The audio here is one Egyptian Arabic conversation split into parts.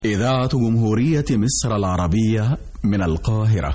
إذاعة جمهورية مصر العربية من القاهرة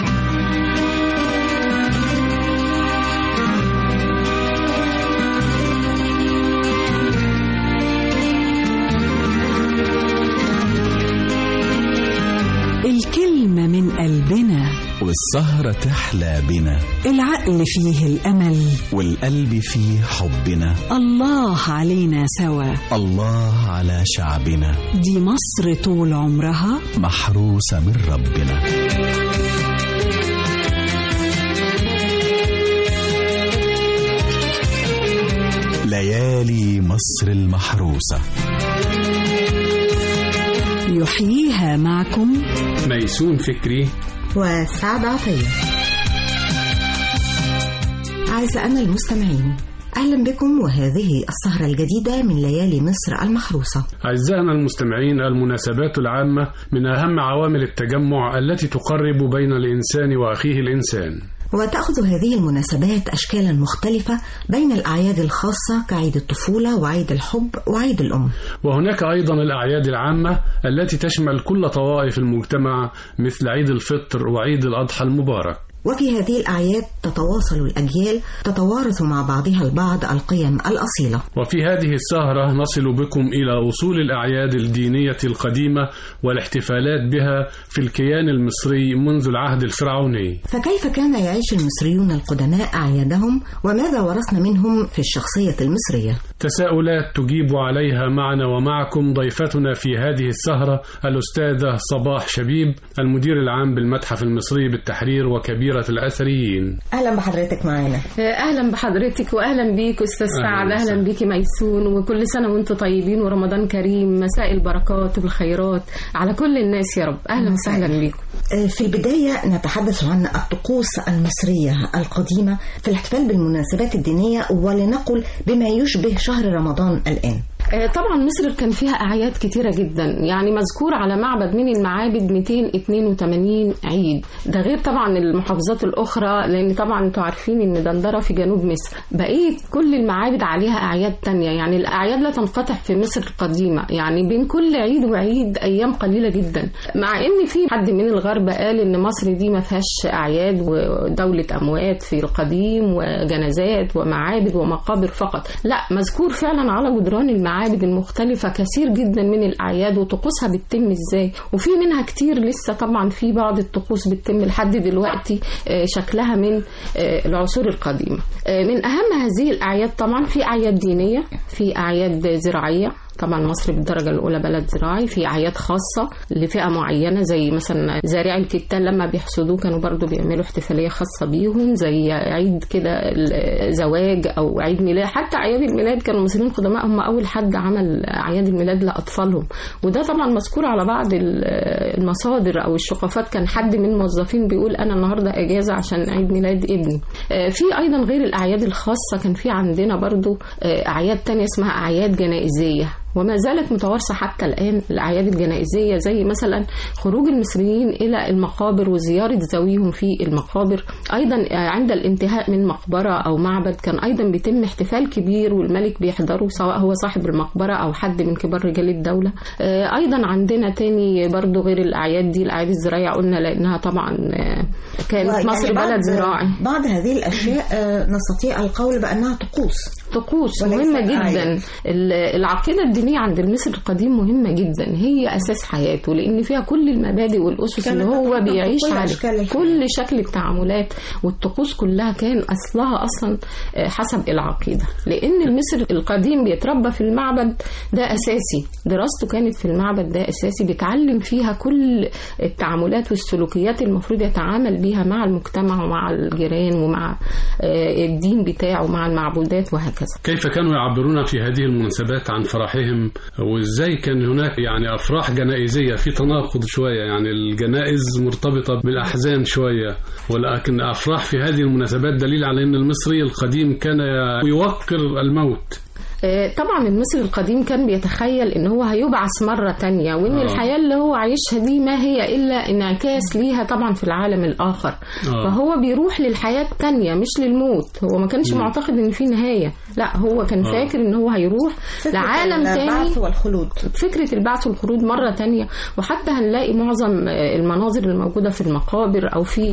الكلمة من قلبنا والسهرة تحلى بنا العقل فيه الأمل والقلب فيه حبنا الله علينا سوا الله على شعبنا دي مصر طول عمرها محروسة من ربنا ليالي مصر المحروسة يحييها معكم ميسون فكري وسعد عطية أعزائنا المستمعين أهلا بكم وهذه السهرة الجديدة من ليالي مصر المحروسة أعزائنا المستمعين المناسبات العامة من أهم عوامل التجمع التي تقرب بين الإنسان وأخيه الإنسان وتأخذ هذه المناسبات أشكالا مختلفة بين الأعياد الخاصة كعيد الطفولة وعيد الحب وعيد الأم وهناك أيضا الأعياد العامة التي تشمل كل طوائف المجتمع مثل عيد الفطر وعيد الأضحى المبارك وفي هذه الأعياد تتواصل الأجيال تتوارث مع بعضها البعض القيم الأصيلة وفي هذه السهرة نصل بكم إلى أصول الأعياد الدينية القديمة والاحتفالات بها في الكيان المصري منذ العهد الفرعوني فكيف كان يعيش المصريون القدماء أعيادهم وماذا ورثنا منهم في الشخصية المصرية تساؤلات تجيب عليها معنا ومعكم ضيفتنا في هذه السهرة الأستاذة صباح شبيب المدير العام بالمتحف المصري بالتحرير وكبيرة الأثريين أهلا بحضرتك معانا اهلا بحضرتك واهلا بيك استاذ سعد وسهلا. اهلا بيكي ميسون وكل سنه وانتم طيبين ورمضان كريم مساء البركات والخيرات على كل الناس يا رب اهلا وسهلا بيكم في البداية نتحدث عن الطقوس المصرية القديمة في الاحتفال بالمناسبات الدينية ولنقل بما يشبه شهر رمضان الآن آه، طبعا مصر كان فيها اعياد كتيره جدا يعني مذكور على معبد من المعابد 282 عيد ده غير طبعا المحافظات الاخرى لان طبعا انتوا عارفين ان دندره في جنوب مصر بقيه كل المعابد عليها اعياد تانية يعني الاعياد لا تنقطع في مصر القديمه يعني بين كل عيد وعيد ايام قليله جدا مع ان في حد من الغرب قال ان مصر دي ما فيهاش اعياد ودوله اموات في القديم وجنازات ومعابد ومقابر فقط لا مذكور فعلا على جدران المعابد المختلفه كثير جدا من الاعياد وطقوسها بتتم ازاي وفي منها كتير لسه طبعا في بعض الطقوس بتتم لحد دلوقتي آه، شكلها من آه، العصور القديمه آه، من اهم هذه الاعياد طبعا في اعياد دينيه في اعياد زراعيه طبعا مصر بالدرجة الأولى بلد زراعي في أعياد خاصة لفئة معينة زي مثلا زارعي الكتان لما بيحصدوه كانوا برضو بيعملوا احتفالية خاصة بيهم زي عيد كده الزواج أو عيد ميلاد حتى أعياد الميلاد كانوا المصريين القدماء هم أول حد عمل أعياد الميلاد لأطفالهم وده طبعا مذكور على بعض ال- المصادر أو الشقافات كان حد من الموظفين بيقول أنا النهاردة إجازة عشان عيد ميلاد ابني آه، في أيضا غير الأعياد الخاصة كان في عندنا برضو آه، أعياد تانية اسمها أعياد جنائزية وما زالت متوارثة حتى الآن الأعياد الجنائزية زي مثلا خروج المصريين إلى المقابر وزيارة ذويهم في المقابر أيضا عند الانتهاء من مقبرة أو معبد كان أيضا بيتم احتفال كبير والملك بيحضره سواء هو صاحب المقبرة أو حد من كبار رجال الدولة آه، أيضا عندنا تاني برضو غير الأعياد دي الأعياد الزراعية قلنا لأنها طبعا آه، كانت يعني مصر بعض- بلد زراعي بعض هذه الأشياء آه، نستطيع القول بأنها طقوس طقوس وليس مهمة أعياد. جدا ال- العقيدة الدينية عند المصري القديم مهمة جدا هي أساس حياته لأن فيها كل المبادئ والأسس كانت اللي هو تتحقق بيعيش كل عليه أشكال الحياة. كل شكل التعاملات والطقوس كلها كان أصلها أصلا آه، حسب العقيدة لأن المصري القديم بيتربى في المعبد ده أساسي دراسته كانت في المعبد ده أساسي بيتعلم فيها كل التعاملات والسلوكيات المفروض يتعامل بيها مع المجتمع ومع الجيران ومع آه، الدين بتاعه مع المعبودات وهكذا كيف كانوا يعبرون في هذه المناسبات عن فرحهم وازاي كان هناك يعني افراح جنائزيه في تناقض شويه يعني الجنائز مرتبطه بالاحزان شويه ولكن افراح في هذه المناسبات دليل على ان المصري القديم كان يوقر الموت آه، طبعا المصري القديم كان بيتخيل ان هو هيبعث مرة تانية وان آه. الحياة اللي هو عايشها دي ما هي الا انعكاس ليها طبعا في العالم الاخر آه. فهو بيروح للحياة التانية مش للموت هو ما كانش معتقد ان في نهاية لا هو كان آه. فاكر ان هو هيروح لعالم تاني البعث والخلود فكرة البعث والخلود مرة تانية وحتى هنلاقي معظم آه، المناظر الموجودة في المقابر أو في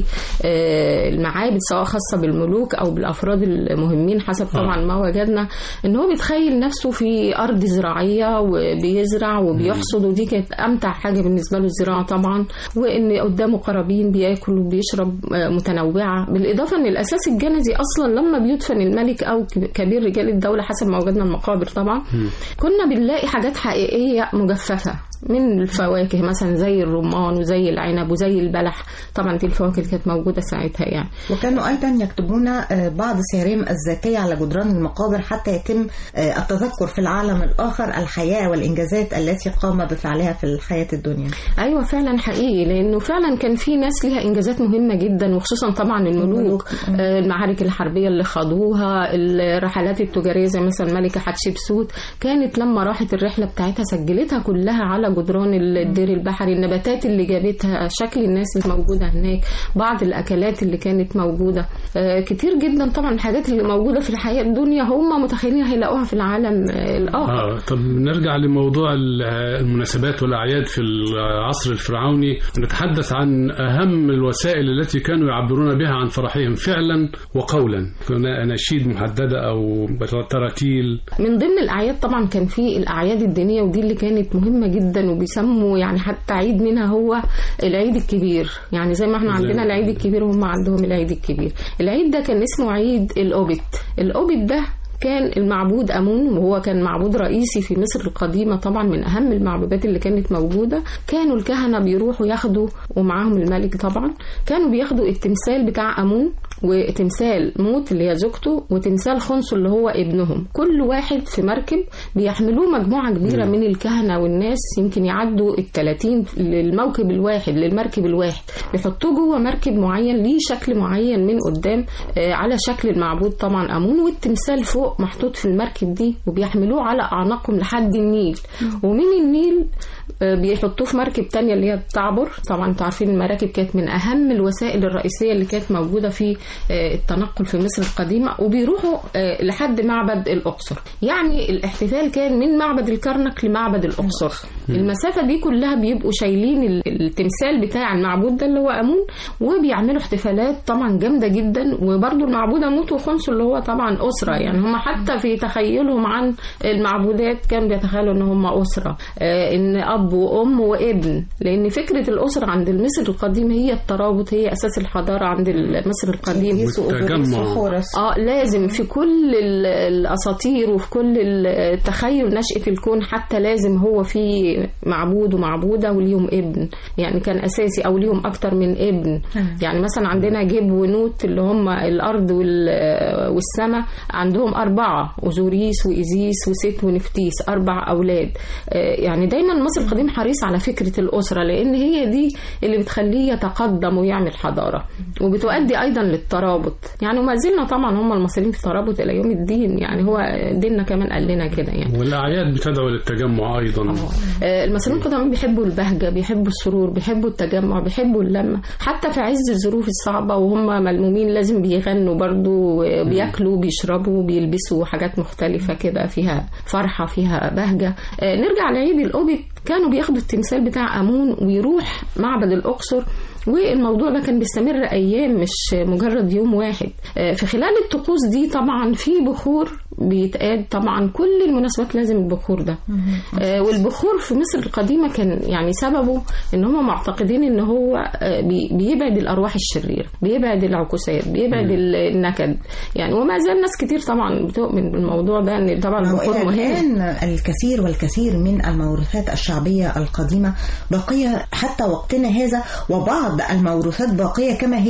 آه، المعابد سواء خاصة بالملوك أو بالأفراد المهمين حسب طبعا ما وجدنا إن هو بيتخيل نفسه في أرض زراعية وبيزرع وبيحصد ودي كانت أمتع حاجة بالنسبة له الزراعة طبعا وإن قدامه قرابين بياكل وبيشرب آه، متنوعة بالإضافة إن الأساس الجنزي أصلا لما بيدفن الملك أو كبير رجال الدولة حسب ما وجدنا المقابر طبعا كنا بنلاقي حاجات حقيقية مجففة من الفواكه مثلا زي الرمان وزي العنب وزي البلح طبعا دي الفواكه اللي كانت موجودة ساعتها يعني وكانوا أيضا يكتبون آه، بعض سيرهم الذاتية على جدران المقابر حتى يتم آه، التذكر في العالم الآخر الحياة والإنجازات التي قام بفعلها في الحياة الدنيا ايوه فعلا حقيقي لانه فعلا كان في ناس ليها انجازات مهمه جدا وخصوصا طبعا الملوك الملوك. آه، المعارك الحربيه اللي خاضوها الرحلات التجاريه زي مثلا الملكه حتشبسوت كانت لما راحت الرحله بتاعتها سجلتها كلها على جدران الدير البحري النباتات اللي جابتها شكل الناس اللي موجوده هناك بعض الاكلات اللي كانت موجوده آه، كتير جدا طبعا الحاجات اللي موجوده في الحياه الدنيا هم متخيلين هيلاقوها في العالم آه، الاخر آه طب نرجع لموضوع ال- المناسبات والأعياد في العصر الفرعوني ونتحدث عن أهم الوسائل التي كانوا يعبرون بها عن فرحهم فعلا وقولا هنا أناشيد محددة أو تراتيل من ضمن الاعياد طبعا كان في الاعياد الدينيه ودي اللي كانت مهمه جدا وبيسموا يعني حتى عيد منها هو العيد الكبير يعني زي ما احنا زي- عندنا العيد الكبير وهم عندهم العيد الكبير العيد ده كان اسمه عيد الاوبت الاوبت ده كان المعبود امون وهو كان معبود رئيسي في مصر القديمه طبعا من اهم المعبودات اللي كانت موجوده كانوا الكهنه بيروحوا ياخدوا ومعاهم الملك طبعا كانوا بياخدوا التمثال بتاع امون وتمثال موت اللي هي زوجته وتمثال خنسو اللي هو ابنهم كل واحد في مركب بيحملوه مجموعة كبيرة من الكهنة والناس يمكن يعدوا ال 30 للموكب الواحد للمركب الواحد بيحطوه جوه مركب معين ليه شكل معين من قدام آه، على شكل المعبود طبعا امون والتمثال فوق محطوط في المركب دي وبيحملوه على اعناقهم لحد النيل ومن النيل آه، بيحطوه في مركب تانية اللي هي بتعبر طبعا انتوا عارفين المراكب كانت من اهم الوسائل الرئيسيه اللي كانت موجوده في آه، التنقل في مصر القديمه وبيروحوا آه، لحد معبد الاقصر يعني الاحتفال كان من معبد الكرنك لمعبد الاقصر المسافه دي كلها بيبقوا شايلين ال- التمثال بتاع المعبود ده اللي هو امون وبيعملوا احتفالات طبعا جامده جدا وبرده المعبود اموت وخنسو اللي هو طبعا اسره يعني هم حتى في تخيلهم عن المعبودات كانوا بيتخيلوا ان هم اسره آه، ان اب وام وابن لان فكره الاسره عند المصري القديم هي الترابط هي اساس الحضاره عند المصري القديم يسوع والتجمع. وبوليس وحورس اه لازم في كل ال- الاساطير وفي كل التخيل نشأة الكون حتى لازم هو في معبود ومعبودة وليهم ابن يعني كان اساسي او ليهم اكتر من ابن يعني مثلا عندنا جيب ونوت اللي هم الارض وال- والسماء عندهم اربعة اوزوريس وايزيس وست ونفتيس اربع اولاد آه، يعني دايما مصر القديم حريص على فكرة الاسرة لان هي دي اللي بتخليه يتقدم ويعمل حضارة وبتؤدي ايضا للترابط يعني وما زلنا طبعا هم المصريين في ترابط الى يوم الدين يعني هو ديننا كمان قال لنا كده يعني والأعياد بتدعو للتجمع أيضا آه، المصريين كمان بيحبوا البهجة بيحبوا السرور بيحبوا التجمع بيحبوا اللمة حتى في عز الظروف الصعبة وهم ملمومين لازم بيغنوا برضو آه، بياكلوا بيشربوا بيلبسوا حاجات مختلفة كده فيها فرحة فيها بهجة آه، نرجع لعيد الأوبت كانوا بياخدوا التمثال بتاع أمون ويروح معبد الأقصر والموضوع ده كان بيستمر ايام مش مجرد يوم واحد آه، في خلال الطقوس دي طبعا في بخور بيتقاد طبعا كل المناسبات لازم البخور ده آه، والبخور في مصر القديمه كان يعني سببه ان هم معتقدين ان هو آه، بي- بيبعد الارواح الشريره بيبعد العكوسات بيبعد ال- النكد يعني وما زال ناس كتير طبعا بتؤمن بالموضوع ده ان طبعا البخور وإلى مهم الآن الكثير والكثير من الموروثات الشعبية القديمة باقية حتى وقتنا هذا وبعض الموروثات باقية كما هي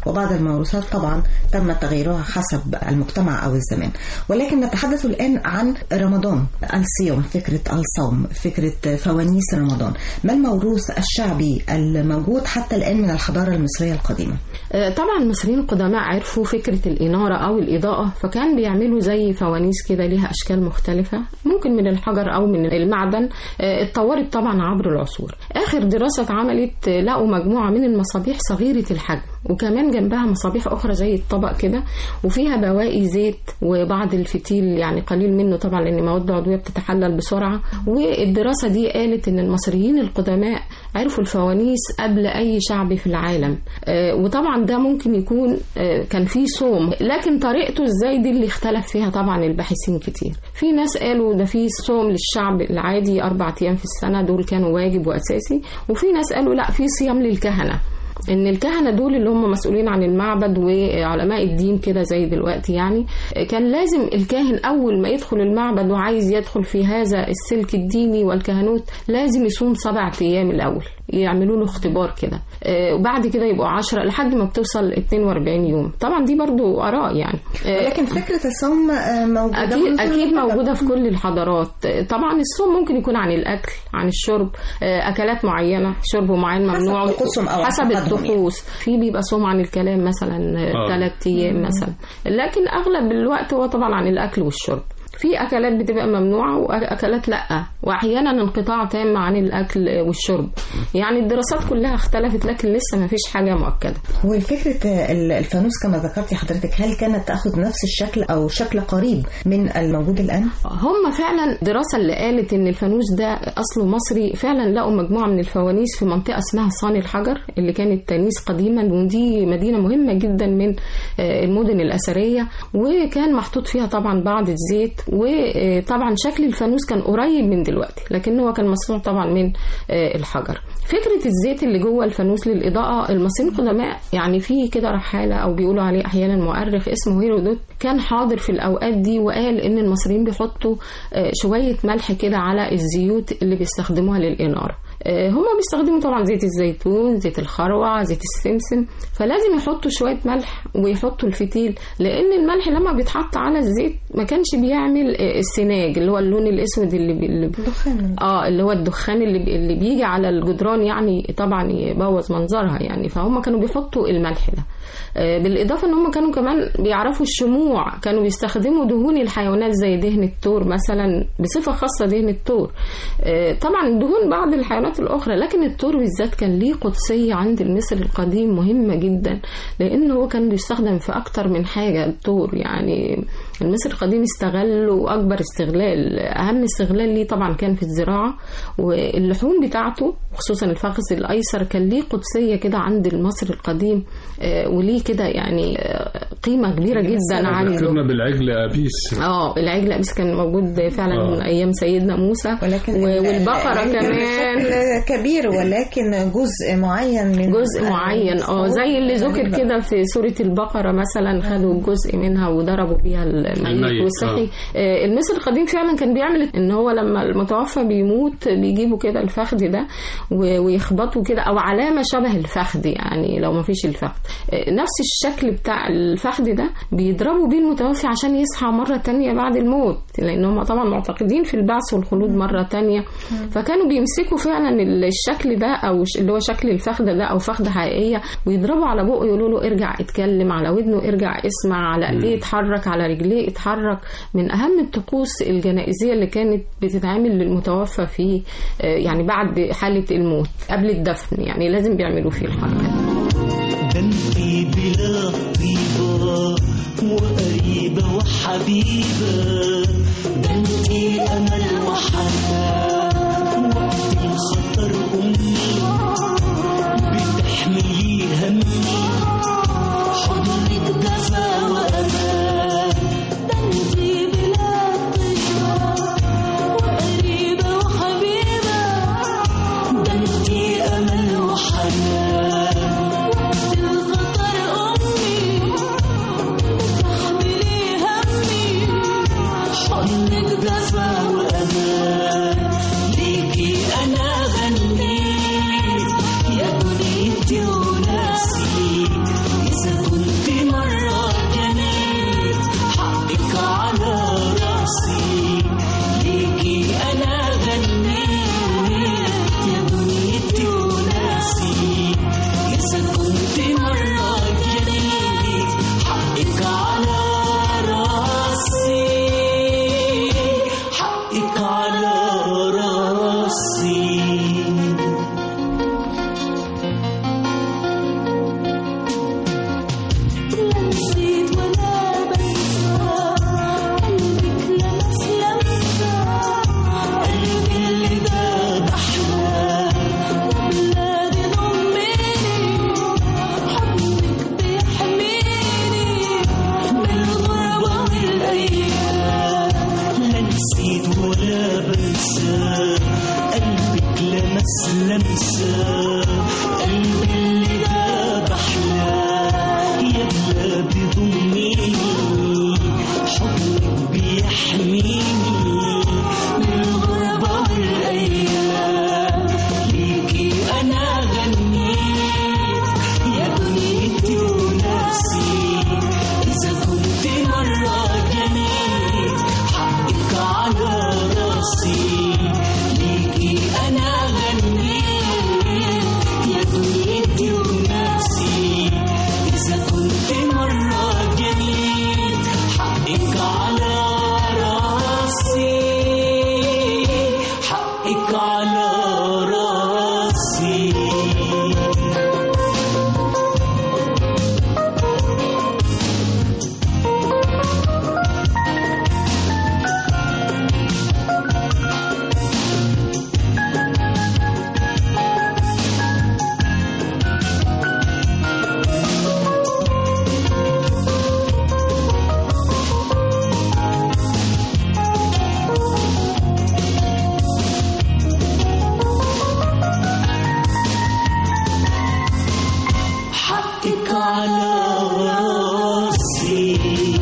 وبعض الموروثات طبعا تم تغييرها حسب المجتمع أو الزمان ولكن نتحدث الآن عن رمضان الصيام فكرة الصوم فكرة فوانيس رمضان ما الموروث الشعبي الموجود حتى الآن من الحضارة المصرية القديمة آه، طبعا المصريين القدماء عرفوا فكرة الإنارة أو الإضاءة فكان بيعملوا زي فوانيس كده ليها أشكال مختلفة ممكن من الحجر أو من المعدن آه، اتطورت طبعا عبر العصور آخر دراسة اتعملت آه، لقوا مجموعة من المصابيح صغيرة الحجم وكمان جنبها مصابيح أخرى زي الطبق كده وفيها بواقي زيت وبعض الفتيل يعني قليل منه طبعا لأن مواد عضوية بتتحلل بسرعة والدراسة دي قالت إن المصريين القدماء عرفوا الفوانيس قبل أي شعب في العالم آه، وطبعا ده ممكن يكون آه، كان فيه صوم لكن طريقته ازاي دي اللي اختلف فيها طبعا الباحثين كتير في ناس قالوا ده فيه صوم للشعب العادي أربع أيام في السنة دول كانوا واجب وأساسي وفي ناس قالوا لا في صيام للكهنة ان الكهنه دول اللي هم مسؤولين عن المعبد وعلماء الدين كده زي دلوقتي يعني كان لازم الكاهن اول ما يدخل المعبد وعايز يدخل في هذا السلك الديني والكهنوت لازم يصوم سبعة ايام الاول يعملوا له اختبار كده آه، وبعد كده يبقوا 10 لحد ما بتوصل 42 يوم طبعا دي برضو اراء يعني آه، ولكن فكرة الصوم آه، موجودة اكيد منذ اكيد القدم. موجوده في كل الحضارات طبعا الصوم ممكن يكون عن الاكل عن الشرب آه، اكلات معينه شرب معين حسب ممنوع طقوسهم أو حسب اعتقادهم الطقوس في بيبقى صوم عن الكلام مثلا آه. ثلاث ايام مثلا لكن اغلب الوقت هو طبعا عن الاكل والشرب في اكلات بتبقى ممنوعه واكلات لا واحيانا انقطاع تام عن الاكل والشرب يعني الدراسات كلها اختلفت لكن لسه ما فيش حاجه مؤكده وفكرة ال- الفانوس كما ذكرتي حضرتك هل كانت تأخذ نفس الشكل أو شكل قريب من الموجود الآن؟ هم فعلا الدراسة اللي قالت ان الفانوس ده اصله مصري فعلا لقوا مجموعة من الفوانيس في منطقة اسمها صاني الحجر اللي كانت تانيس قديما ودي مدينة مهمة جدا من آه، المدن الأثرية وكان محطوط فيها طبعا بعض الزيت وطبعا شكل الفانوس كان قريب من دلوقتي لكن هو كان مصنوع طبعا من آه، الحجر فكرة الزيت اللي جوه الفانوس للإضاءة المصريين القدماء يعني في كده رحالة أو بيقولوا عليه أحيانا مؤرخ اسمه هيرودوت كان حاضر في الأوقات دي وقال إن المصريين بيحطوا آه، شوية ملح كده على الزيوت اللي بيستخدموها للإنارة آه، هما بيستخدموا طبعا زيت الزيتون زيت الخروع زيت السمسم فلازم يحطوا شوية ملح ويحطوا الفتيل لأن الملح لما بيتحط على الزيت ما كانش بيعمل آه، السناج اللي هو اللون الأسود اللي, بي... اللي دخان اه اللي هو الدخان اللي بي- اللي بيجي على الجدران يعني طبعا يبوظ منظرها يعني فهم كانوا بيحطوا الملح ده آه، بالاضافه ان هم كانوا كمان بيعرفوا الشموع كانوا بيستخدموا دهون الحيوانات زي دهن الثور مثلا بصفه خاصه دهن الثور آه، طبعا دهون بعض الحيوانات الاخرى لكن الثور بالذات كان ليه قدسيه عند المصري القديم مهمه جدا لان هو كان بيستخدم في اكتر من حاجه الثور يعني المصري القديم استغله اكبر استغلال اهم استغلال ليه طبعا كان في الزراعه واللحوم بتاعته خصوصا الفخذ الايسر كان ليه قدسيه كده عند المصري القديم آه، وليه كده يعني آه، قيمه كبيره جدا عنده ذكرنا بالعجل ابيس اه العجل أبيس كان موجود فعلا آه. من ايام سيدنا موسى ولكن و- والبقره العجل كمان بشكل كبير ولكن جزء معين من جزء معين اه زي اللي ذكر كده في سورة البقرة مثلا خدوا جزء منها وضربوا بيها الميت الميت، والصحي آه، المصري القديم فعلا كان بيعمل ان هو لما المتوفى بيموت بيجيبوا كده الفخذ ده و- ويخبطوا كده او علامة شبه الفخذ يعني لو ما فيش الفخذ آه، نفس الشكل بتاع الفخذ ده بيضربوا بيه المتوفي عشان يصحى مرة تانية بعد الموت لان هم طبعا معتقدين في البعث والخلود مرة تانية فكانوا بيمسكوا فعلا الشكل ده او ش- اللي هو شكل الفخذ ده او فخذة حقيقية ويضربوا على بقه يقولوا له ارجع اتكلم على ودنه ارجع اسمع على ايديه اتحرك على رجليه اتحرك من اهم الطقوس الجنائزية اللي كانت بتتعمل للمتوفى في آه، يعني بعد حالة الموت قبل الدفن يعني لازم بيعملوا فيه الحركة ده انتي بلا طيبة وقريبة وحبيبة ده انتي أمل وحنان وقت الخطر أمي بتحملي همي حضنك دفا وأمان ده انتي بلا طيبة وقريبة وحبيبة ده انتي أمل وحنان وقت الخطر أمي بتحملي همي حضنك دفا وأمان ليكي أنا غنيت لمسة قلبي اللي داب أحلاه يبلى بضمني حضنك بيحميني من الغربة والأيام ليكي أنا غنيت يا دنيتي ونفسي إذا كنت مرة جنيت حقك على راسي ليكي أنا غنيت يا دنيتي ونفسي إذا كنت مرة جنيت حقك على راسي حقك على راسي حقك على راسي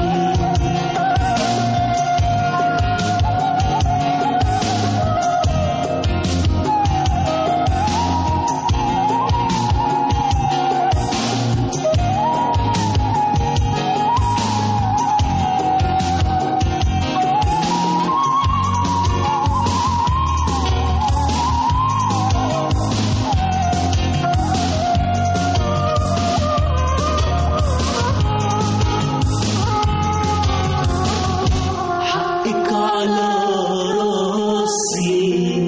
حقك على راسي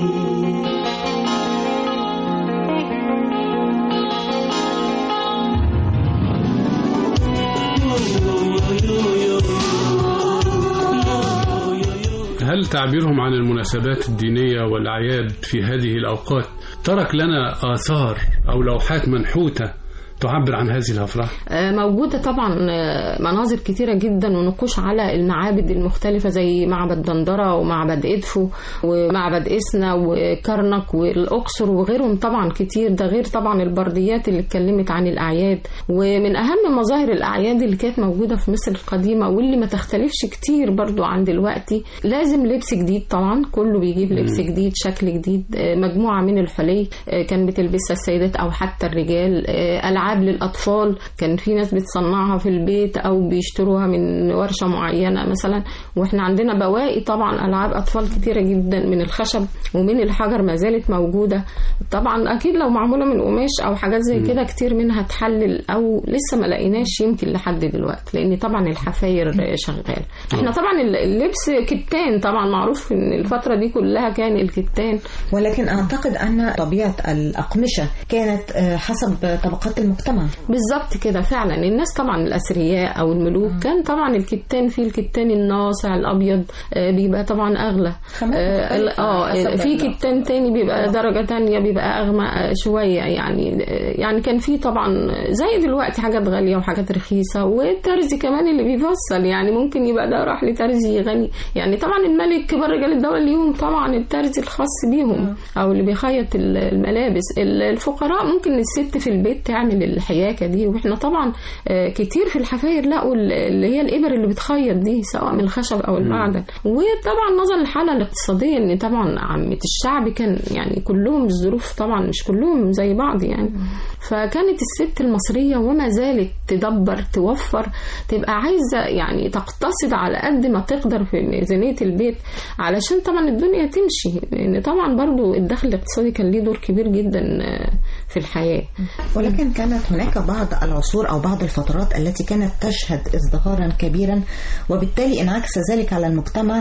هل تعبيرهم عن المناسبات الدينية والأعياد في هذه الأوقات ترك لنا آثار أو لوحات منحوتة تعبر عن هذه الأفراح؟ آه، موجودة طبعا آه، مناظر كتيرة جدا ونقوش على المعابد المختلفة زي معبد دندرة ومعبد إدفو ومعبد إسنا وكرنك والأقصر وغيرهم طبعا كتير ده غير طبعا البرديات اللي اتكلمت عن الأعياد ومن أهم مظاهر الأعياد اللي كانت موجودة في مصر القديمة واللي ما تختلفش كتير برضو عن دلوقتي لازم لبس جديد طبعا كله بيجيب لبس جديد شكل جديد آه، مجموعة من الحلي آه، كان بتلبسها السيدات أو حتى الرجال آه، ألعاب للأطفال كان في ناس بتصنعها في البيت أو بيشتروها من ورشة معينة مثلا وإحنا عندنا بواقي طبعا ألعاب أطفال كتيرة جدا من الخشب ومن الحجر ما زالت موجودة طبعا أكيد لو معمولة من قماش أو حاجات زي كده كتير منها تحلل أو لسه ما لقيناش يمكن لحد دلوقتي لأن طبعا الحفاير شغال احنا طبعا اللبس كتان طبعا معروف ان الفترة دي كلها كان الكتان ولكن أعتقد أن طبيعة الأقمشة كانت آه، حسب طبقات المجتمع بالظبط كده فعلا الناس طبعا الاثرياء او الملوك كان طبعا الكتان في الكتان الناصع الابيض آه، بيبقى طبعا اغلى خامات اه ال- مختلفة آه، حسب في ال- كتان تاني بيبقى درجه تانية بيبقى اغمق آه، شويه يعني آه، يعني كان في طبعا زي دلوقتي حاجات غاليه وحاجات رخيصه والترزي كمان اللي بيفصل يعني ممكن يبقى ده راح لترزي غني يعني طبعا الملك كبار رجال الدوله ليهم طبعا الترزي الخاص بيهم او اللي بيخيط ال- الملابس ال- الفقراء ممكن الست في البيت تعمل الحياكه دي واحنا طبعا آه، كتير في الحفاير لقوا ال- اللي هي الابر اللي بتخيط دي سواء من الخشب او المعدن وطبعا نظرا للحاله الاقتصاديه ان طبعا عامه الشعب كان يعني كلهم الظروف طبعا مش كلهم زي بعض يعني فكانت الست المصريه وما زالت تدبر توفر تبقى عايزه يعني تقتصد على قد ما تقدر في ميزانيه البيت علشان طبعا الدنيا تمشي لان طبعا برضو الدخل الاقتصادي كان ليه دور كبير جدا آه، في الحياه ولكن كانت هناك بعض العصور أو بعض الفترات التي كانت تشهد ازدهارا كبيرا وبالتالي انعكس ذلك على المجتمع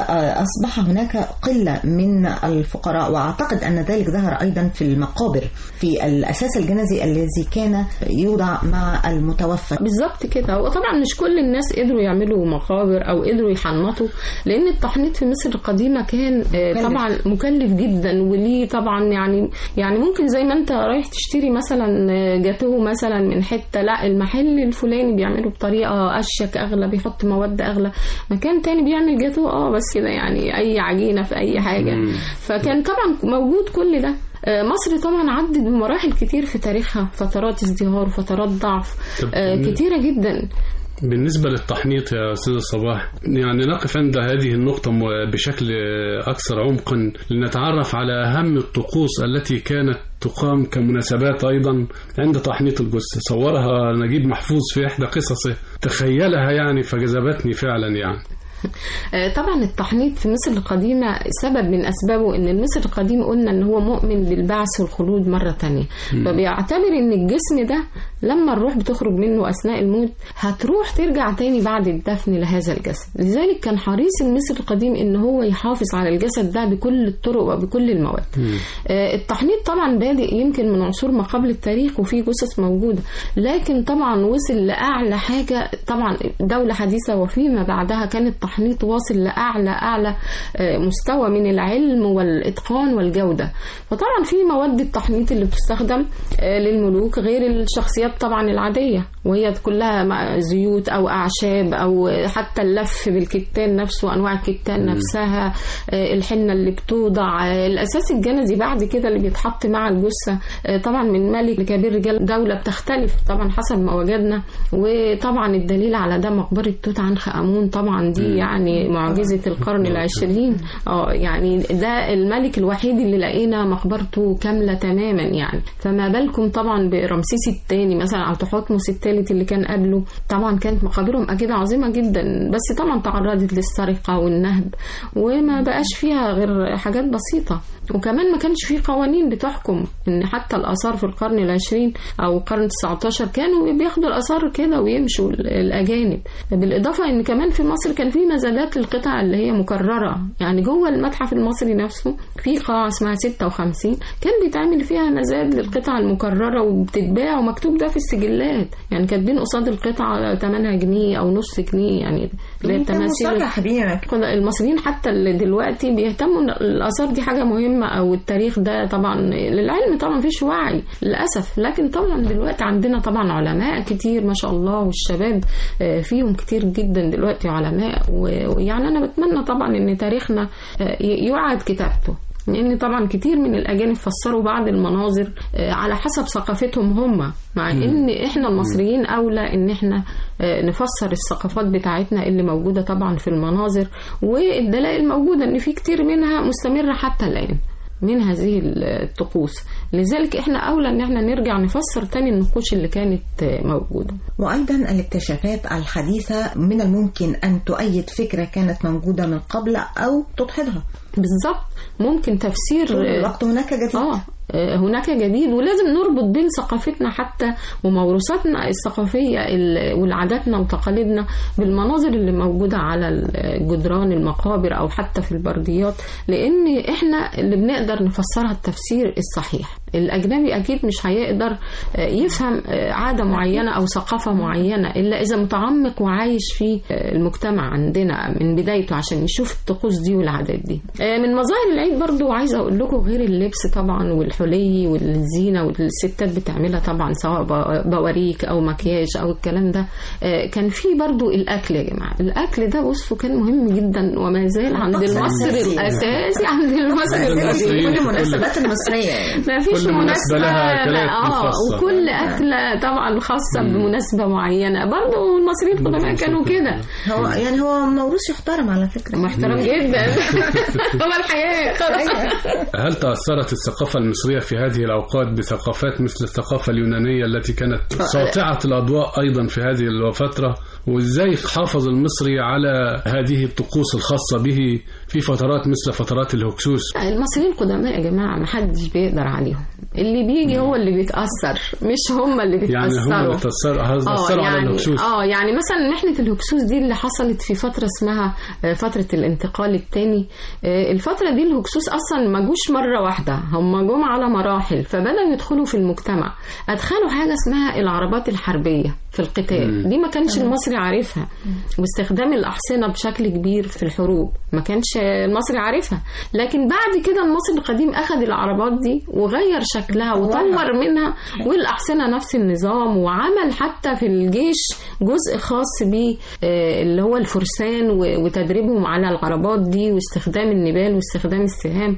فأصبح هناك قلة من الفقراء وأعتقد أن ذلك ظهر أيضا في المقابر في الأساس الجنزي الذي كان يوضع مع المتوفى بالظبط كده وطبعا مش كل الناس قدروا يعملوا مقابر او قدروا يحنطوا لان التحنيط في مصر القديمه كان آه، مكلف. طبعا مكلف جدا وليه طبعا يعني يعني ممكن زي ما انت رايح تشتري مثلا جاتوه مثلا من حته لا المحل الفلاني بيعمله بطريقه اشيك اغلى بيحط مواد اغلى مكان تاني بيعمل جاتوه اه بس كده يعني اي عجينه في اي حاجه فكان طبعا موجود كل ده آه، مصر طبعا عدت بمراحل كتير في تاريخها فترات ازدهار وفترات ضعف طب آه، كتيرة جدا بالنسبة للتحنيط يا أستاذ صباح يعني نقف عند هذه النقطة م- بشكل أكثر عمقا لنتعرف على أهم الطقوس التي كانت تقام كمناسبات أيضا عند تحنيط الجثة صورها نجيب محفوظ في إحدى قصصه تخيلها يعني فجذبتني فعلا يعني آه، طبعا التحنيط في مصر القديمة سبب من أسبابه إن مصر القديم قلنا إن هو مؤمن بالبعث والخلود مرة تانية فبيعتبر إن الجسم ده لما الروح بتخرج منه أثناء الموت هتروح ترجع تاني بعد الدفن لهذا الجسد لذلك كان حريص المصري القديم إن هو يحافظ على الجسد ده بكل الطرق وبكل المواد آه، التحنيط طبعا بادئ يمكن من عصور ما قبل التاريخ وفي جثث موجودة لكن طبعا وصل لأعلى حاجة طبعا دولة حديثة وفيما بعدها كان التحنيط واصل لأعلى أعلى آه، مستوى من العلم والإتقان والجودة فطبعا في مواد التحنيط اللي بتستخدم آه، للملوك غير الشخصيات طبعا العادية وهي كلها مع زيوت أو أعشاب أو حتى اللف بالكتان نفسه أنواع الكتان نفسها آه، الحنة اللي بتوضع آه، الأساس الجنزي بعد كده اللي بيتحط مع الجثة آه، طبعا من ملك لكبير رجال دولة بتختلف طبعا حسب ما وجدنا وطبعا الدليل على ده مقبرة توت عنخ آمون طبعا دي يعني معجزة القرن العشرين اه يعني ده الملك الوحيد اللي لقينا مقبرته كاملة تماما يعني فما بالكم طبعا برمسيس الثاني مثلا أو تحتمس الثالث اللي كان قبله طبعا كانت مقابرهم أكيد عظيمة جدا بس طبعا تعرضت للسرقة والنهب وما بقاش فيها غير حاجات بسيطة وكمان ما كانش في قوانين بتحكم ان حتى الاثار في القرن العشرين او القرن 19 كانوا بياخدوا الاثار كده ويمشوا ال- الاجانب بالاضافه ان كمان في مصر كان في مزادات للقطع اللي هي مكرره يعني جوه المتحف المصري نفسه في قاعه اسمها 56 كان بيتعمل فيها مزاد للقطع المكرره وبتتباع ومكتوب ده في السجلات يعني كاتبين قصاد القطعه ثمنها جنيه او نص جنيه يعني اللي هي انت التماثيل مصرح بيها كنا المصريين حتى اللي دلوقتي بيهتموا ان الاثار دي حاجه مهمه او التاريخ ده طبعا للعلم طبعا مفيش وعي للاسف لكن طبعا دلوقتي عندنا طبعا علماء كتير ما شاء الله والشباب آه، فيهم كتير جدا دلوقتي علماء و- ويعني انا بتمنى طبعا ان تاريخنا آه، ي- يعاد كتابته لان طبعا كتير من الاجانب فسروا بعض المناظر آه، على حسب ثقافتهم هم مع ان احنا المصريين اولى ان احنا آه، نفسر الثقافات بتاعتنا اللي موجوده طبعا في المناظر والدلائل موجوده ان في كتير منها مستمره حتى الان من هذه الطقوس لذلك احنا اولى ان احنا نرجع نفسر تاني النقوش اللي كانت آه، موجوده وأيضا الاكتشافات الحديثة من الممكن أن تؤيد فكرة كانت موجودة من قبل أو تدحضها بالظبط ممكن تفسير طول آه، الوقت هناك جديد اه آه، هناك جديد ولازم نربط بين ثقافتنا حتى وموروثاتنا الثقافية ال- والعاداتنا وتقاليدنا بالمناظر اللي موجودة على الجدران المقابر أو حتى في البرديات لأن إحنا اللي بنقدر نفسرها التفسير الصحيح الأجنبي أكيد مش هيقدر آه، يفهم آه، عادة معينة أو ثقافة معينة إلا إذا متعمق وعايش في آه، المجتمع عندنا من بدايته عشان يشوف الطقوس دي والعادات دي آه، من مظاهر العيد برضو عايزة أقول لكم غير اللبس طبعا والحلي والزينة والستات بتعملها طبعا سواء ب- بواريك أو مكياج أو الكلام ده آه، كان في برضو الأكل يا جماعة الأكل ده بصوا كان مهم جدا وما زال عند الطقس المصري الأساسي. الأساسي عند المصري عند في المصريين كل في كل- المناسبات المصرية يعني. ما فيش كل مناسبة مناسبة لها أكلات اه مخصصة. وكل أكلة طبعا خاصة بمناسبة معينة برضو المصريين القدماء كانوا كده هو يعني هو موروث يحترم على فكرة محترم جدا هو الحياة هل تأثرت الثقافة المصرية في هذه الأوقات بثقافات مثل الثقافة اليونانية التي كانت ساطعة الأضواء أيضا في هذه الفترة وإزاي حافظ المصري على هذه الطقوس الخاصة به في فترات مثل فترات الهكسوس المصريين القدماء يا جماعة ما حدش بيقدر عليهم اللي بيجي هو اللي بيتأثر مش هم اللي يعني هم بيتأثروا اللي تأثر- اه أثروا على يعني الهكسوس اه يعني مثلا محنه الهكسوس دي اللي حصلت في فتره اسمها آه، فتره الانتقال الثاني الفتره دي الهكسوس اصلا ما جوش مره واحده هم جم على مراحل فبداوا يدخلوا في المجتمع ادخلوا حاجه اسمها العربات الحربيه في القتال دي ما كانش المصري عارفها واستخدام الاحصنه بشكل كبير في الحروب ما كانش المصري عارفها لكن بعد كده المصري القديم اخذ العربات دي وغير شكلها وطور منها والأحصنة نفس النظام وعمل حتى في الجيش جزء خاص بيه آه، اللي هو الفرسان و- وتدريبهم على العربات دي واستخدام النبال واستخدام السهام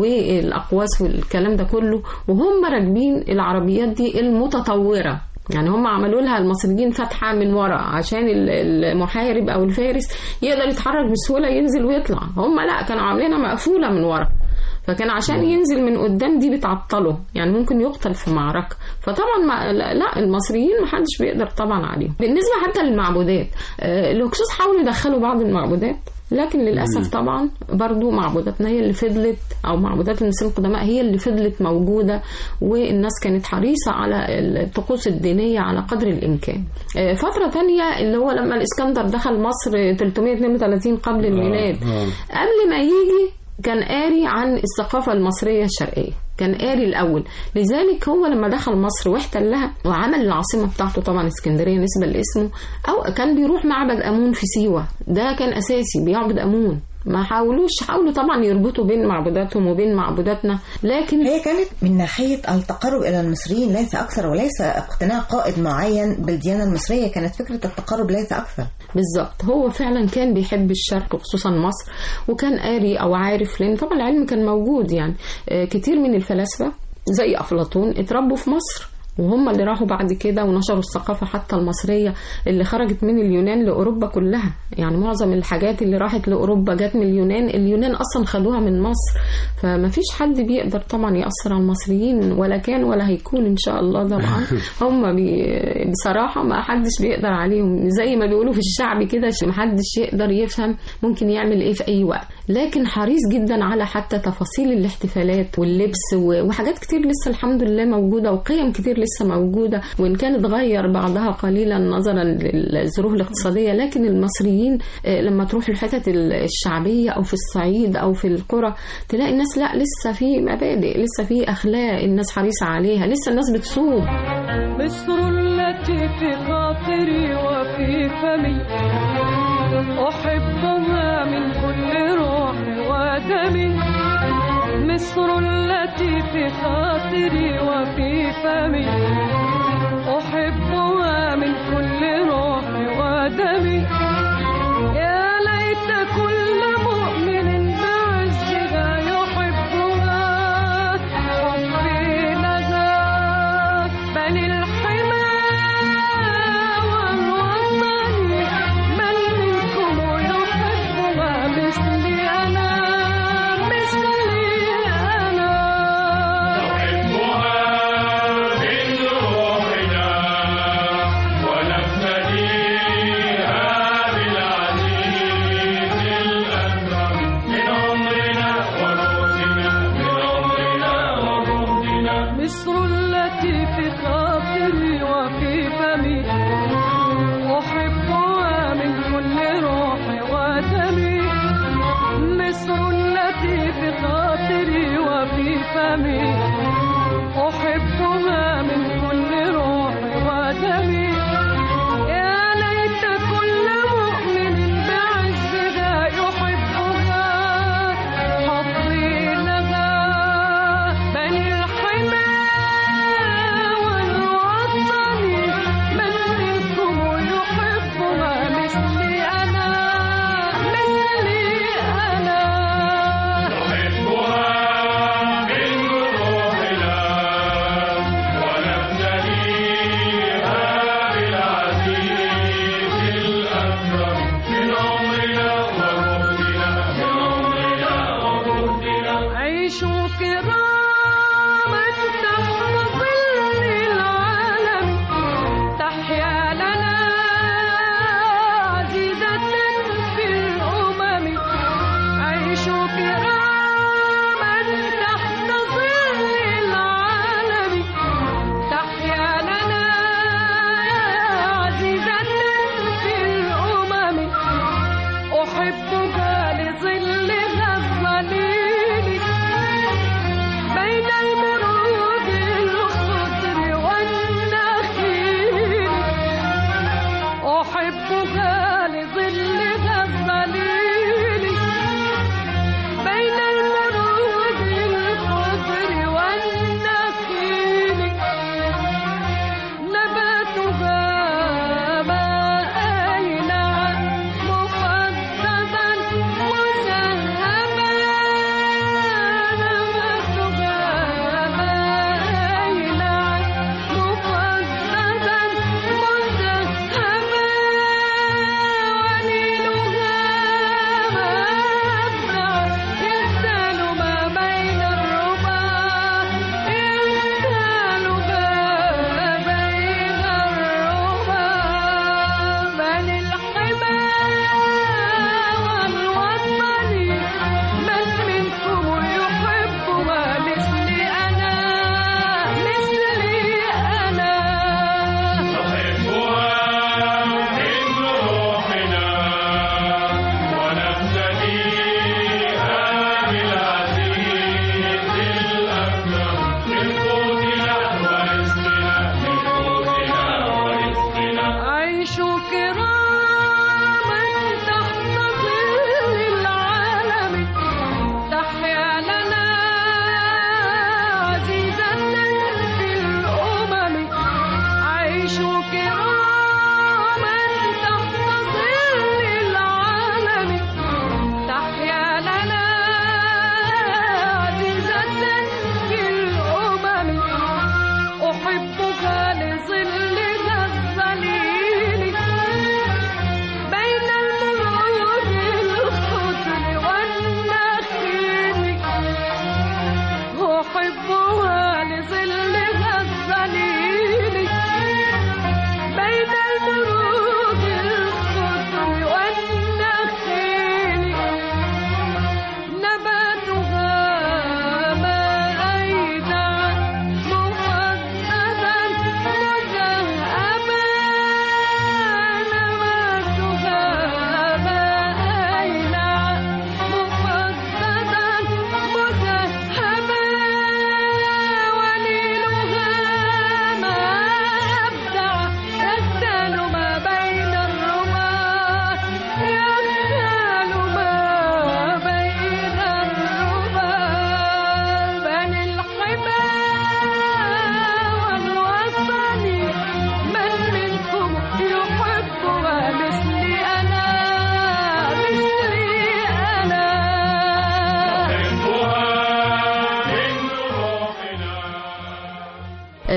والأقواس والكلام ده كله وهم راكبين العربيات دي المتطورة يعني هم عملوا لها المصريين فتحة من ورا عشان ال- المحارب أو الفارس يقدر يتحرك بسهولة ينزل ويطلع هم لا كانوا عاملينها مقفولة من ورا فكان عشان ينزل من قدام دي بتعطله يعني ممكن يقتل في معركة فطبعا ما لا لا، المصريين ما حدش بيقدر طبعا عليهم بالنسبة حتى للمعبودات آه، الهكسوس حاولوا يدخلوا بعض المعبودات لكن للأسف طبعا برضو معبوداتنا هي اللي فضلت أو معبودات المصريين القدماء هي اللي فضلت موجودة والناس كانت حريصة على الطقوس الدينية على قدر الإمكان آه، فترة تانية اللي هو لما الإسكندر دخل مصر 332 قبل الميلاد آه. قبل ما يجي كان قاري عن الثقافة المصرية الشرقية كان قاري الأول لذلك هو لما دخل مصر واحتلها وعمل العاصمة بتاعته طبعا اسكندرية نسبة لاسمه أو كان بيروح معبد أمون في سيوة ده كان أساسي بيعبد أمون ما حاولوش حاولوا طبعا يربطوا بين معبوداتهم وبين معبوداتنا لكن هي كانت من ناحية التقرب إلى المصريين ليس أكثر وليس اقتناع قائد معين بالديانة المصرية كانت فكرة التقرب ليس أكثر بالظبط هو فعلا كان بيحب الشرق وخصوصا مصر وكان قاري او عارف لان طبعا العلم كان موجود يعني آه، كتير من الفلاسفه زي افلاطون اتربوا في مصر وهم اللي راحوا بعد كده ونشروا الثقافة حتى المصرية اللي خرجت من اليونان لأوروبا كلها يعني معظم الحاجات اللي راحت لأوروبا جت من اليونان اليونان أصلا خدوها من مصر فما فيش حد بيقدر طبعا يأثر على المصريين ولا كان ولا هيكون إن شاء الله طبعا هم بي بصراحة ما حدش بيقدر عليهم زي ما بيقولوا في الشعب كده ما حدش يقدر يفهم ممكن يعمل إيه في أي وقت لكن حريص جدا على حتى تفاصيل الاحتفالات واللبس و- وحاجات كتير لسه الحمد لله موجودة وقيم كتير لسه موجودة وإن كان اتغير بعضها قليلا نظرا للظروف الاقتصادية لكن المصريين آه، لما تروح الحتت ال- الشعبية أو في الصعيد أو في القرى تلاقي الناس لا لسه في مبادئ لسه في أخلاق الناس حريصة عليها لسه الناس بتصوم مصر التي في خاطري وفي فمي أحبها من كل روح ودمي مصر التي في خاطري وفي فمي أحبها من كل روح ودمي يا ليت كل مؤمن بعزها يحبها حبي لها بل الحمى والوطن من منكم يحبها مثلي أنا مثلي أنا مصر التي في خاطري وفي فمي أحبها من كل روح ودمي مصر التي في خاطري وفي فمي أحبها من كل روح ودمي يا ليت كل مؤمن بعزها يحبها حظي لها بل الحمى والوطن من منكم يحبها مثلي أنا مثلي أنا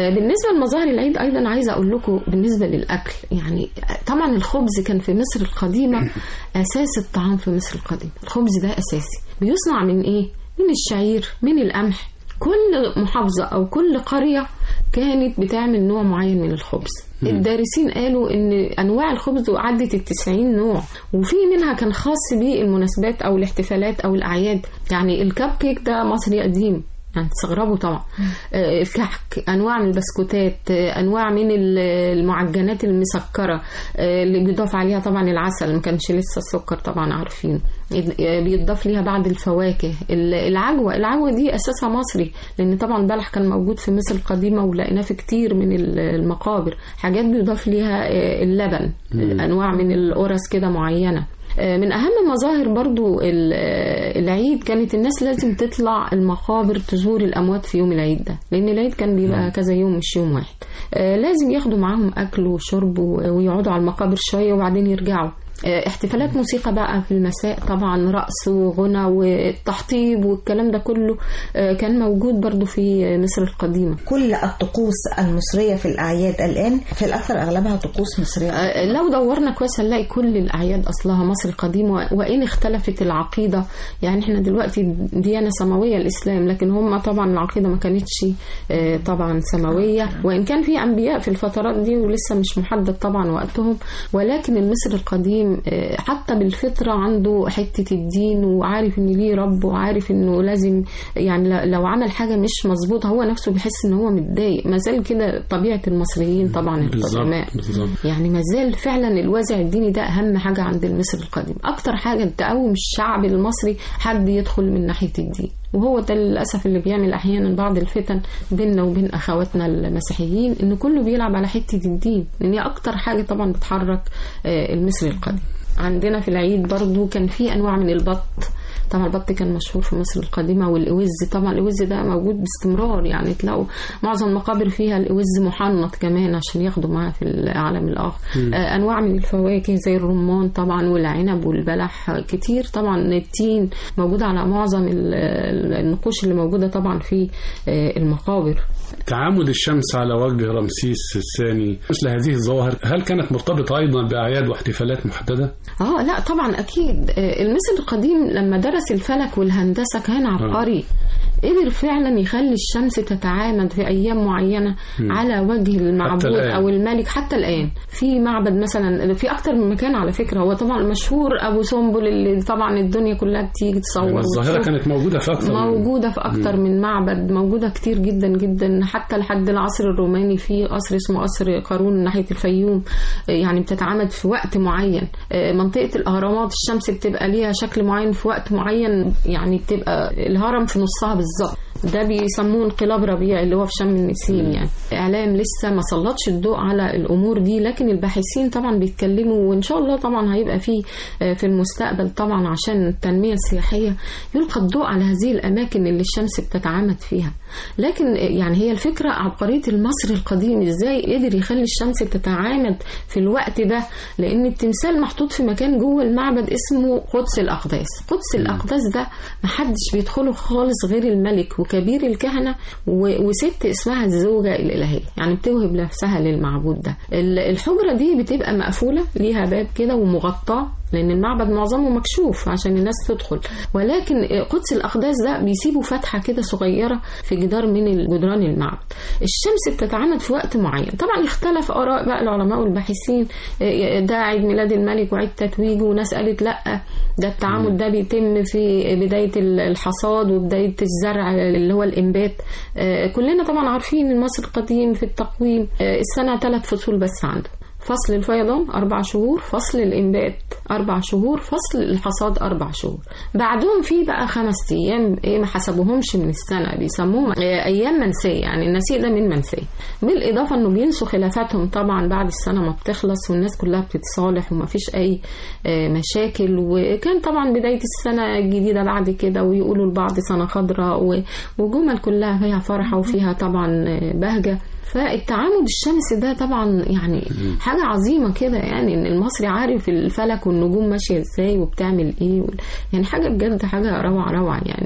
آه، بالنسبه لمظاهر العيد ايضا عايزه اقول لكم بالنسبه للاكل يعني طبعا الخبز كان في مصر القديمه اساس الطعام في مصر القديمه الخبز ده اساسي بيصنع من ايه من الشعير من القمح كل محافظه او كل قريه كانت بتعمل نوع معين من الخبز الدارسين قالوا ان انواع الخبز عدت التسعين نوع وفي منها كان خاص بالمناسبات او الاحتفالات او الاعياد يعني الكب كيك ده مصري قديم يعني تستغربوا طبعا آه، الكحك انواع من البسكوتات آه، انواع من ال- المعجنات المسكره آه، اللي بيضاف عليها طبعا العسل ما كانش لسه السكر طبعا عارفين آه، بيضاف ليها بعض الفواكه ال- العجوه العجوه دي اساسها مصري لان طبعا البلح كان موجود في مصر القديمه ولقيناه في كتير من ال- المقابر حاجات بيضاف ليها آه، اللبن انواع من القرص كده معينه آه، من اهم مظاهر برضو ال- آه، العيد كانت الناس لازم تطلع المقابر تزور الاموات في يوم العيد ده لان العيد كان بيبقى كذا يوم مش يوم واحد آه، لازم ياخدوا معاهم اكل وشرب و- ويقعدوا على المقابر شويه وبعدين يرجعوا آه، احتفالات موسيقى بقى في المساء طبعا رقص وغنى والتحطيب والكلام ده كله آه، كان موجود برضو في مصر القديمة كل الطقوس المصرية في الأعياد الآن في الأكثر أغلبها طقوس مصرية آه، لو دورنا كويس هنلاقي كل الأعياد أصلها مصر قديم و- وإن اختلفت العقيدة يعني إحنا دلوقتي ديانة سماوية الإسلام لكن هم طبعا العقيدة ما كانتش آه، طبعا سماوية وإن كان في أنبياء في الفترات دي ولسه مش محدد طبعا وقتهم ولكن المصري القديم آه، حتى بالفطرة عنده حتة الدين وعارف إن ليه رب وعارف إنه لازم يعني ل- لو عمل حاجة مش مظبوطة هو نفسه بيحس إن هو متضايق ما زال كده طبيعة المصريين طبعا القدماء بالظبط بالظبط يعني ما زال فعلا الوازع الديني ده اهم حاجه عند المصري القديم اكتر حاجه تقوم الشعب المصري حد يدخل من ناحيه الدين وهو ده للاسف اللي بيعمل احيانا بعض الفتن بيننا وبين اخواتنا المسيحيين ان كله بيلعب على حته الدين لان هي اكتر حاجه طبعا بتحرك آه، المصري القديم عندنا في العيد برضو كان في انواع من البط طبعا البط كان مشهور في مصر القديمة والإوز طبعا الإوز ده موجود باستمرار يعني تلاقوا معظم المقابر فيها الإوز محنط كمان عشان ياخدوا معاه في العالم الآخر آه أنواع من الفواكه زي الرمان طبعا والعنب والبلح كتير طبعا التين موجود على معظم ال- ال- النقوش اللي موجودة طبعا في آه المقابر تعامد الشمس على وجه رمسيس الثاني مثل هذه الظواهر هل كانت مرتبطة أيضا بأعياد واحتفالات محددة؟ اه لا طبعا اكيد آه، المصري القديم لما درس الفلك والهندسه كان عبقري قدر فعلا يخلي الشمس تتعامد في ايام معينه على وجه المعبود الآن. او الملك حتى الان في معبد مثلا في اكتر من مكان على فكره هو طبعا مشهور ابو سمبل اللي طبعا الدنيا كلها بتيجي تصور يعني الظاهرة وتشوف. كانت موجودة في أكثر من- موجودة في أكتر من معبد موجودة كتير جدا جدا حتى لحد العصر الروماني في قصر اسمه قصر قارون ناحية الفيوم آه، يعني بتتعمد في وقت معين آه، منطقة الأهرامات الشمس بتبقى ليها شكل معين في وقت معين يعني بتبقى الهرم في نصها بالظبط ده بيسموه انقلاب ربيع اللي هو في شم النسيم يعني اعلام لسه ما سلطش الضوء على الامور دي لكن الباحثين طبعا بيتكلموا وان شاء الله طبعا هيبقى في آه، في المستقبل طبعا عشان التنميه السياحيه يلقى الضوء على هذه الاماكن اللي الشمس بتتعامد فيها لكن آه، يعني هي الفكره عبقريه المصري القديم ازاي قدر يخلي الشمس تتعامد في الوقت ده لان التمثال محطوط في مكان جوه المعبد اسمه قدس الاقداس قدس الاقداس ده محدش بيدخله خالص غير الملك وكبير الكهنه و- وست اسمها الزوجه الالهيه يعني بتوهب نفسها للمعبود ده ال- الحجره دي بتبقى مقفوله ليها باب كده ومغطاه لان المعبد معظمه مكشوف عشان الناس تدخل ولكن قدس الاقداس ده بيسيبوا فتحه كده صغيره في جدار من جدران المعبد الشمس بتتعامد في وقت معين طبعا اختلف اراء بقى العلماء والباحثين ده عيد ميلاد الملك وعيد تتويجه وناس قالت لا ده التعامد ده بيتم في بدايه الحصاد وبدايه الزرع اللي هو الانبات آه، كلنا طبعا عارفين ان مصر القديم في التقويم آه، السنه ثلاث فصول بس عنده فصل الفيضان أربع شهور فصل الإنبات أربع شهور فصل الحصاد أربع شهور بعدهم في بقى خمس أيام إيه ما حسبوهمش من السنة بيسموهم آه، أيام منسية يعني النسيء ده من منسية بالإضافة إنه بينسوا خلافاتهم طبعا بعد السنة ما بتخلص والناس كلها بتتصالح وما فيش أي آه، مشاكل وكان طبعا بداية السنة الجديدة بعد كده ويقولوا لبعض سنة خضراء و- وجمل كلها فيها فرحة وفيها طبعا آه، بهجة فالتعامد الشمسي ده طبعا يعني حاجة عظيمة كده يعني ان المصري عارف الفلك والنجوم ماشية ازاي وبتعمل ايه وال- يعني حاجة بجد حاجة روعة روعة يعني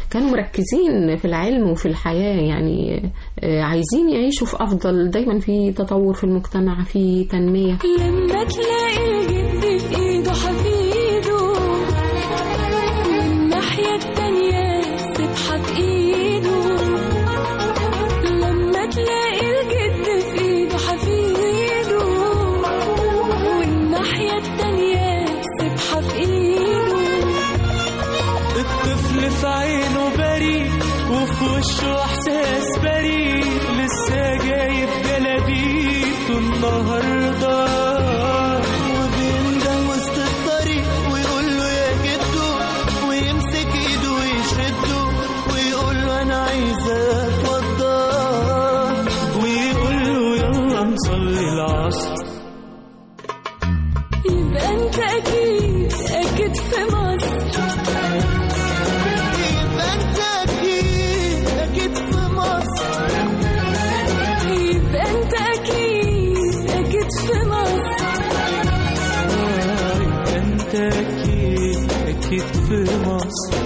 كانوا مركزين في العلم وفي الحياة يعني آه، عايزين يعيشوا في أفضل دايما في تطور في المجتمع في تنمية لما تلاقي الجد في ايده حفيده والناحية التانية سبحة في ايده لما تلاقي الجد في ايده حفيده والناحية التانية سبحة في ايده الطفل في عينه بريء وفي وشه احساس بريء لسه جايب جلابيته النهارده وبينده وسط الطريق ويقول له يا جدو ويمسك ايده ويشده ويقول له انا عايز اتوضى ويقول له يلا نصلي العصر يبقى انت اكيد اكيد في مصر يبقى انت اكيد اكيد في مصر يبقى انت اكيد اكيد في مصر آه، يبقى انت اكيد اكيد في مصر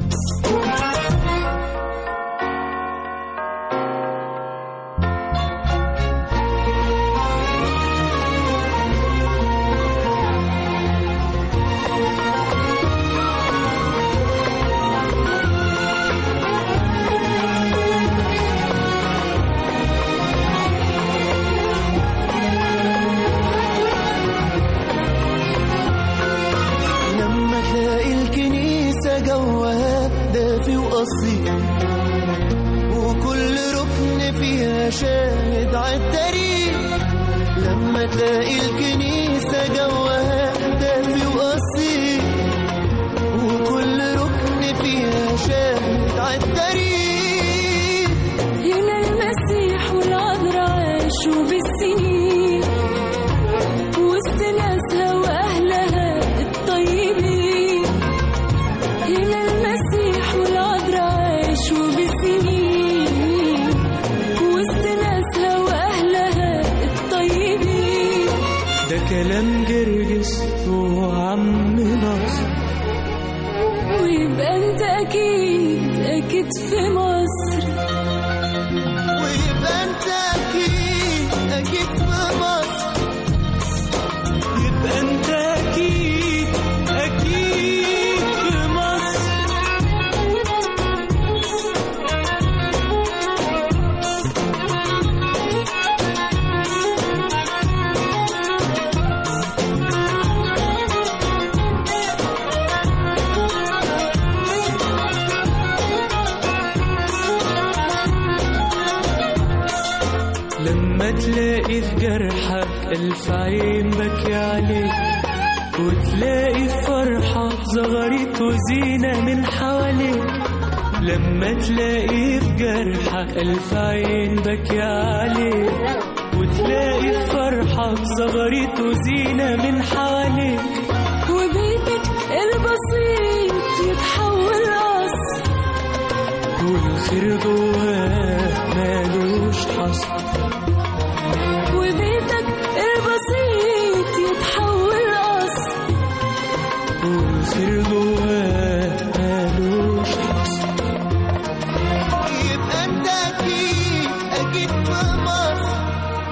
لما تلاقي الكنيسة جوها دافي وأصيل وكل ركن فيها شاهد عالتاريخ لما تلاقي الكنيسة جوها دافي وأصيل وكل ركن فيها شاهد عالتاريخ هنا المسيح والعذراء عاشوا بالسنين وسط ناسها واهلها الطيبين هنا المسيح والعذراء عاشوا بالسنين وسط ناسها واهلها الطيبين ده كلام جرجس وعم نصر ويبقى انت اكيد اكيد في مصر ويبقى أنت أكيد أكيد في مصر يبقى انت اكيد اكيد في مصر لما تلاقي في جرحك ألف عين بكي عليك وتلاقي في فرحة زغرت وزينة من حواليك لما تلاقي في جرحك ألف عين بكي عليك وتلاقي في فرحة زغرت وزينة من حواليك وبيتك البسيط يتحول قصر والخير جواه مالوش حصر وبيتك البسيط يتحول قصر والخير جواه مالوش حصر يبقى انت اكيد اكيد في مصر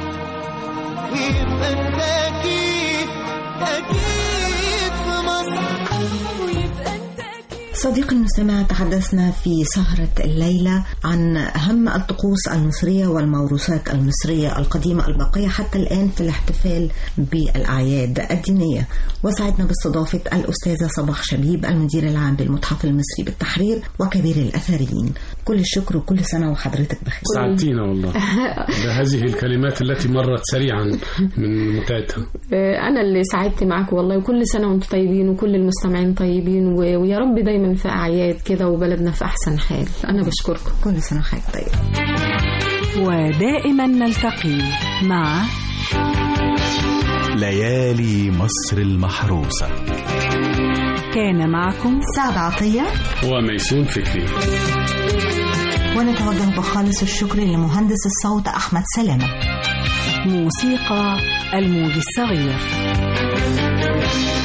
يبقى انت اكيد اكيد في مصر ويبقى انت اكيد صديقي المستمع تحدثنا في سهرة الليلة عن أهم الطقوس المصرية والموروثات المصرية القديمة الباقية حتى الآن في الاحتفال بالأعياد الدينية وسعدنا باستضافة الأستاذة صباح شبيب المدير العام بالمتحف المصري بالتحرير وكبير الأثريين كل الشكر وكل سنة وحضرتك بخير سعدتينا والله بهذه الكلمات التي مرت سريعا من متعتها آه، أنا اللي سعدت معاكم والله وكل سنة وأنتم طيبين وكل المستمعين طيبين و- ويا رب دايما في أعياد كده وبلدنا في أحسن حال أنا بشكركم كل سنة وحضرتك طيب ودائما نلتقي مع ليالي مصر المحروسة كان معكم سعد عطية وميسون فكري ونتوجه بخالص الشكر لمهندس الصوت أحمد سلامة موسيقى الموج الصغير